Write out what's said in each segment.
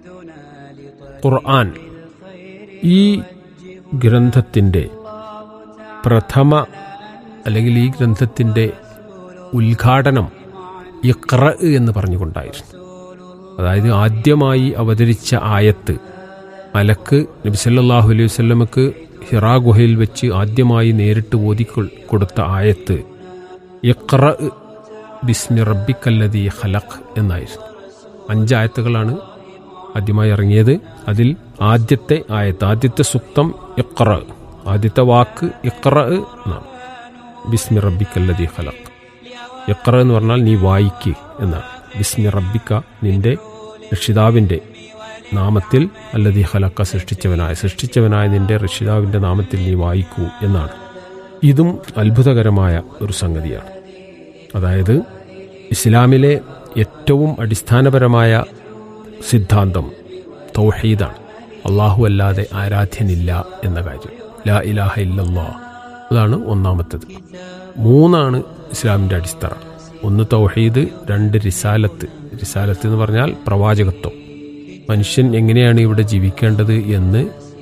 ഖുർആൻ ഈ ഗ്രന്ഥത്തിൻ്റെ പ്രഥമ അല്ലെങ്കിൽ ഈ ഗ്രന്ഥത്തിൻ്റെ ഉദ്ഘാടനം ഇഖ്ര എന്ന് പറഞ്ഞുകൊണ്ടായിരുന്നു അതായത് ആദ്യമായി അവതരിച്ച ആയത്ത് മലക്ക് നബി സല്ലല്ലാഹു അലൈഹി വസല്ലമക്ക് ഹിറാ ഗുഹയിൽ വെച്ച് ആദ്യമായി നേരിട്ട് ഓതി കൊ- കൊടുത്ത ആയത്ത് ഇഖ്ര ബിസ്മി റബ്ബിക്കല്ലദീ ഖലഖ് എന്നായിരുന്നു അഞ്ചായത്തുകളാണ് ആദ്യമായി ഇറങ്ങിയത് അതിൽ ആദ്യത്തെ ആയത്ത് ആദ്യത്തെ സുക്തം ഇഖ്ര ആദ്യത്തെ വാക്ക് ഇഖ്ര എന്നാണ് ബിസ്മി റബ്ബിക്കല്ലദീ ഖലഖ് ഇഖ്ര എന്ന് പറഞ്ഞാൽ നീ വായിക്ക് എന്നാണ് ബിസ്മി റബ്ബിക്ക നിന്റെ രക്ഷിതാവിൻ്റെ നാമത്തിൽ അല്ലദീ ഖലക്ക സൃഷ്ടിച്ചവനായ സൃഷ്ടിച്ചവനായ നിന്റെ രക്ഷിതാവിൻ്റെ നാമത്തിൽ നീ വായിക്കൂ എന്നാണ് ഇതും അത്ഭുതകരമായ ഒരു സംഗതിയാണ് അതായത് ഇസ്ലാമിലെ ഏറ്റവും അടിസ്ഥാനപരമായ സിദ്ധാന്തം തൗഹീദാണ് അള്ളാഹു അല്ലാതെ ആരാധ്യനില്ല എന്ന കാര്യം ലാ ഇലാഹ ഇല്ലല്ലാ അതാണ് ഒന്നാമത്തത് മൂന്നാണ് ഇസ്ലാമിൻ്റെ അടിത്തറ ഒന്ന് തൗഹീദ് രണ്ട് റിസാലത്ത് റിസാലത്ത് എന്ന് പറഞ്ഞാൽ പ്രവാചകത്വം മനുഷ്യൻ എങ്ങനെയാണ് ഇവിടെ ജീവിക്കേണ്ടത് എന്ന്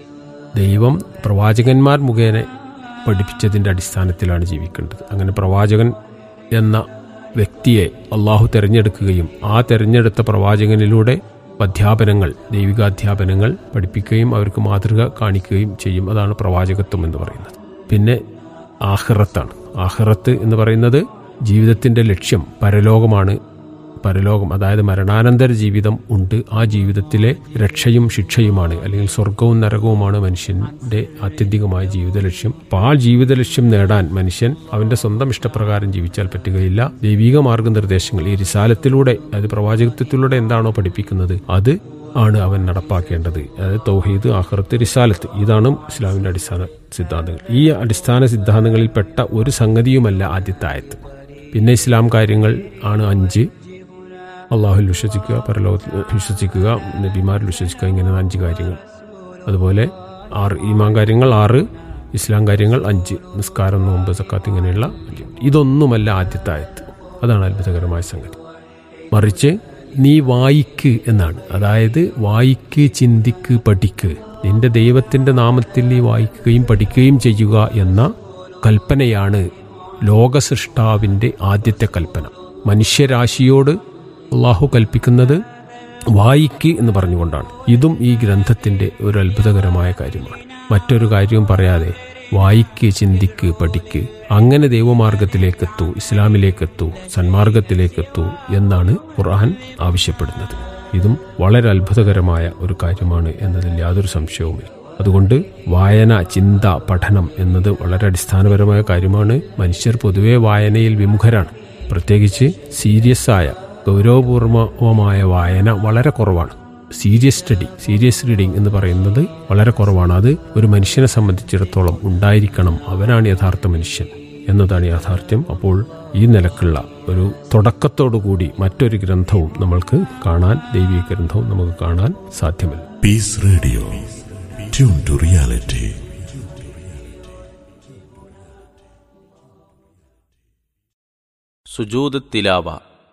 ദൈവം പ്രവാചകന്മാർ മുഖേന പഠിപ്പിച്ചതിൻ്റെ അടിസ്ഥാനത്തിലാണ് ജീവിക്കേണ്ടത് അങ്ങനെ പ്രവാചകൻ എന്ന വ്യക്തിയെ അള്ളാഹു തിരഞ്ഞെടുക്കുകയും ആ തിരഞ്ഞെടുത്ത പ്രവാചകനിലൂടെ അധ്യാപനങ്ങൾ ദൈവികാധ്യാപനങ്ങൾ പഠിപ്പിക്കുകയും അവർക്ക് മാതൃക കാണിക്കുകയും ചെയ്യും അതാണ് പ്രവാചകത്വം എന്ന് പറയുന്നത് പിന്നെ ആഹ്റത്താണ് ആഹ്റത്ത് എന്ന് പറയുന്നത് ജീവിതത്തിന്റെ ലക്ഷ്യം പരലോകമാണ് പരലോകം അതായത് മരണാനന്തര ജീവിതം ഉണ്ട് ആ ജീവിതത്തിലെ രക്ഷയും ശിക്ഷയുമാണ് അല്ലെങ്കിൽ സ്വർഗവും നരകവുമാണ് മനുഷ്യന്റെ ആത്യന്തികമായ ജീവിത ലക്ഷ്യം അപ്പോൾ ആ ജീവിത ലക്ഷ്യം നേടാൻ മനുഷ്യൻ അവന്റെ സ്വന്തം ഇഷ്ടപ്രകാരം ജീവിച്ചാൽ പറ്റുകയില്ല ദൈവിക മാർഗനിർദ്ദേശങ്ങൾ ഈ റിസാലത്തിലൂടെ അതായത് പ്രവാചകത്വത്തിലൂടെ എന്താണോ പഠിപ്പിക്കുന്നത് അത് ആണ് അവൻ നടപ്പാക്കേണ്ടത് അതായത് തൗഹീദ് ആഹ്റത്ത് റിസാലത്ത് ഇതാണ് ഇസ്ലാമിന്റെ അടിസ്ഥാന സിദ്ധാന്തങ്ങൾ ഈ അടിസ്ഥാന സിദ്ധാന്തങ്ങളിൽപ്പെട്ട ഒരു സംഗതിയുമല്ല ആദ്യത്തെ ആയത്ത് പിന്നെ ഇസ്ലാം കാര്യങ്ങൾ ആണ് അഞ്ച് അള്ളാഹുൽ വിശ്വസിക്കുക പരലോകത്തിൽ വിശ്വസിക്കുക നബിമാരിൽ വിശ്വസിക്കുക ഇങ്ങനെ അഞ്ച് കാര്യങ്ങൾ അതുപോലെ ആറ് ഈമാൻ കാര്യങ്ങൾ ആറ് ഇസ്ലാം കാര്യങ്ങൾ അഞ്ച് നിസ്കാരം നോമ്പ് സക്കാത്ത് ഇങ്ങനെയുള്ള അഞ്ച് ഇതൊന്നുമല്ല ആദ്യത്തെ ആയത്ത് അതാണ് അത്ഭുതകരമായ സംഗതി മറിച്ച് നീ വായിക്ക് എന്നാണ് അതായത് വായിക്ക് ചിന്തിക്ക് പഠിക്ക് നിന്റെ ദൈവത്തിന്റെ നാമത്തിൽ നീ വായിക്കുകയും പഠിക്കുകയും ചെയ്യുക എന്ന കൽപ്പനയാണ് ലോകസൃഷ്ടാവിന്റെ ആദ്യത്തെ കൽപ്പന മനുഷ്യരാശിയോട് അള്ളാഹു കൽപ്പിക്കുന്നത് വായിക്ക് എന്ന് പറഞ്ഞുകൊണ്ടാണ് ഇതും ഈ ഗ്രന്ഥത്തിന്റെ ഒരു അത്ഭുതകരമായ കാര്യമാണ് മറ്റൊരു കാര്യവും പറയാതെ വായിക്ക് ചിന്തിക്ക് പഠിക്ക് അങ്ങനെ ദൈവമാർഗത്തിലേക്കെത്തൂ ഇസ്ലാമിലേക്കെത്തൂ സന്മാർഗത്തിലേക്കെത്തൂ എന്നാണ് ഖുർആൻ ആവശ്യപ്പെടുന്നത് ഇതും വളരെ അത്ഭുതകരമായ ഒരു കാര്യമാണ് എന്നതിൽ യാതൊരു സംശയവുമില്ല അതുകൊണ്ട് വായന ചിന്ത പഠനം എന്നത് വളരെ അടിസ്ഥാനപരമായ കാര്യമാണ് മനുഷ്യർ പൊതുവെ വായനയിൽ വിമുഖരാണ് പ്രത്യേകിച്ച് സീരിയസ് ആയ ഗൗരവപൂർവമായ വായന വളരെ കുറവാണ് സീരിയസ് സ്റ്റഡി സീരിയസ് റീഡിംഗ് എന്ന് പറയുന്നത് വളരെ കുറവാണ് അത് ഒരു മനുഷ്യനെ സംബന്ധിച്ചിടത്തോളം ഉണ്ടായിരിക്കണം അവനാണ് യഥാർത്ഥ മനുഷ്യൻ എന്നതാണ് യാഥാർത്ഥ്യം അപ്പോൾ ഈ നിലക്കുള്ള ഒരു തുടക്കത്തോടുകൂടി മറ്റൊരു ഗ്രന്ഥവും നമ്മൾക്ക് കാണാൻ ദൈവിക ഗ്രന്ഥവും നമുക്ക് കാണാൻ സാധ്യമല്ല Peace Radio. Tune to reality. സുജൂദ് തിലാവ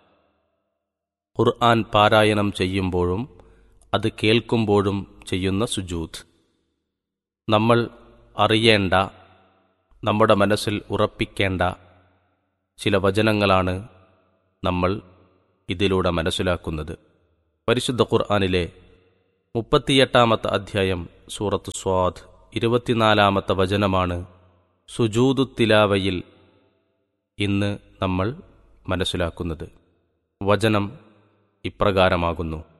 ഖുർആൻ പാരായണം ചെയ്യുമ്പോഴും അത് കേൾക്കുമ്പോഴും ചെയ്യുന്ന സുജൂദ് നമ്മൾ അറിയേണ്ട നമ്മുടെ മനസ്സിൽ ഉറപ്പിക്കേണ്ട ചില വചനങ്ങളാണ് നമ്മൾ ഇതിലൂടെ മനസ്സിലാക്കുന്നത് പരിശുദ്ധ ഖുർആനിലെ മുപ്പത്തിയെട്ടാമത്തെ അധ്യായം സൂറത്ത് സ്വാദ് ഇരുപത്തിനാലാമത്തെ വചനമാണ് സുജൂദു തിലാവയിൽ ഇന്ന് നമ്മൾ മനസ്സിലാക്കുന്നത് വചനം ഇപ്രകാരമാകുന്നു